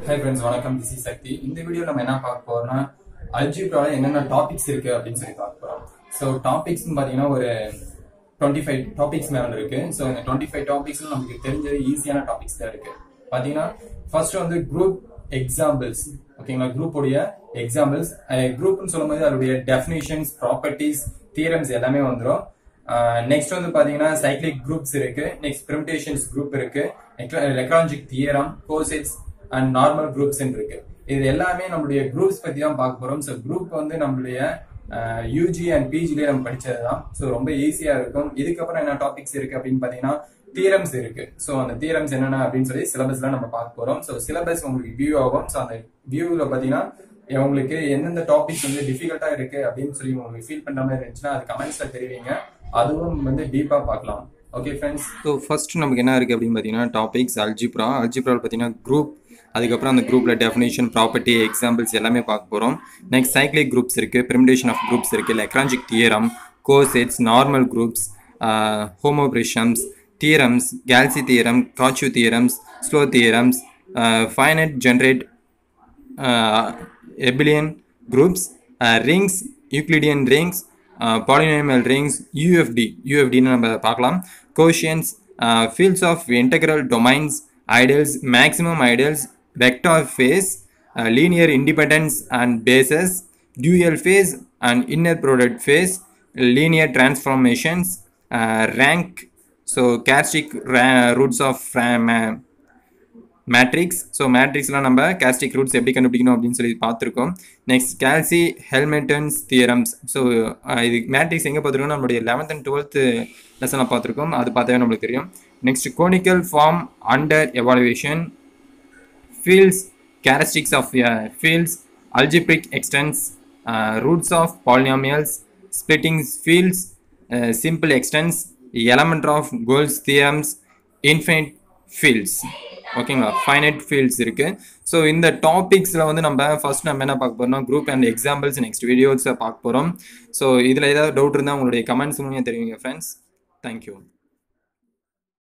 high friends வணக்கம் this is Sakthi இந்த video நம்ம என்ன பார்க்க போறோம்னா அல்ஜிப்ரால என்னென்ன டாபிக்ஸ் இருக்கு அப்படின்னு சொல்லி பார்க்க போறோம் ஸோ டாபிக்ஸ் பாத்தீங்கன்னா ஒரு டுவெண்ட்டி ஃபைவ் டாபிக்ஸ் மேல இருக்கு ஸோ இந்த டுவெண்ட்டி ஃபைவ் டாபிக்ஸ்ல நமக்கு தெரிஞ்சது ஈஸியான டாபிக்ஸ் தான் இருக்கு பாத்தீங்கன்னா ஃபர்ஸ்ட் வந்து குரூப் எக்ஸாம்பிள்ஸ் ஓகேங்களா குரூப் உடைய எக்ஸாம்பிள்ஸ் குரூப்னு சொல்லும்போது அதோடைய டெஃபினேஷன்ஸ் ப்ராப்பர்ட்டிஸ் தியரம்ஸ் எல்லாமே வந்துடும் நெக்ஸ்ட் வந்து பாத்தீங்கன்னா சைக்ளிக் குரூப்ஸ் இருக்கு நெக்ஸ்ட் பெர்மிட்டேஷன்ஸ் குரூப் இருக்கு Lagrange's theorem cosets and normal groups இருக்கு இது எல்லாமே நம்மளுடைய குரூப்ஸ் பத்தி தான் பார்க்க போறோம் ஸோ குரூப் வந்து நம்மளுடைய யூஜி அண்ட் பிஜிலேயே நம்ம படிச்சது தான் ஸோ ரொம்ப ஈஸியா இருக்கும் இதுக்கப்புறம் என்ன டாபிக்ஸ் இருக்கு அப்படின்னு பாத்தீங்கன்னா தியரம்ஸ் இருக்கு ஸோ அந்த தியரம்ஸ் என்னென்ன அப்படின்னு சொல்லி சிலபஸ்ல நம்ம பார்க்க போறோம் ஸோ சிலபஸ் உங்களுக்கு வியூ ஆகும் ஸோ அந்த வியூவில் பாத்தீங்கன்னா உங்களுக்கு எந்தெந்த டாபிக்ஸ் வந்து டிஃபிகல்ட்டா இருக்கு அப்படின்னு சொல்லி உங்களுக்கு ஃபீல் பண்ற மாதிரி இருந்துச்சுன்னா அது கமெண்ட்ஸ்ல தெரிவிங்க அதுவும் வந்து டீப்பா பார்க்கலாம் ஓகே ஃப்ரெண்ட்ஸ் ஸோ ஃபர்ஸ்ட் நமக்கு என்ன இருக்குது அப்படின்னு பார்த்தீங்கன்னா டாபிக்ஸ் அல்ஜிப்ரா அல்ஜிப்ராவில் பார்த்தீங்கன்னா குரூப் அதுக்கப்புறம் அந்த குரூப்பில் டெஃபினேஷன் ப்ராப்பர்ட்டி எக்ஸாம்பிள்ஸ் எல்லாமே பார்க்க போகிறோம் நெக்ஸ்ட் சைக்ளிக் குரூப்ஸ் இருக்குது பிரிமிடேஷன் ஆஃப் குரூப்ஸ் இருக்குது Lagrange's theorem cosets normal groups homomorphisms theorems Cayley's theorem Cauchy's theorems Sylow theorems finite generate abelian groups rings Euclidean rings polynomial rings UFD யூஎஃப்டின்னு நம்ம பார்க்கலாம் quotient fields of integral domains ideals maximum ideals vector space linear independence and bases dual space and inner product space linear transformations rank so characteristic roots of matrix so மேட்ரிக்ஸ்லாம் நம்ம characteristic roots எப்படி கண்டுபிடிக்கணும் அப்படின்னு சொல்லி பார்த்துருக்கோம் next கேல்சி ஹெல்மெட்டன்ஸ் theorems so இது matrix எங்கே பார்த்துருக்கோம் நம்மளுடைய லெவன்த் அண்ட் டுவெல்த்து லெசனில் பார்த்துருக்கோம் அது பார்த்தாவே நம்மளுக்கு தெரியும் next canonical form under evaluation fields characteristics of fields algebraic extensions roots of polynomials splitting fields simple extensions element of Galois theorems infinite fields ஓகேங்களா ஃபைனைட் ஃபீல்ட்ஸ் இருக்கு ஸோ இந்த டாபிக்ஸில் வந்து நம்ம ஃபர்ஸ்ட் நம்ம என்ன பார்க்க போறோம்னா குரூப் அண்ட் எக்ஸாம்பிள்ஸ் நெக்ஸ்ட் வீடியோஸை பார்க்க போகிறோம் ஸோ இதில் ஏதாவது டவுட் இருந்தால் உங்களுடைய கமெண்ட்ஸ் மூலியம் தெரிவிங்க ஃப்ரெண்ட்ஸ் தேங்க்யூ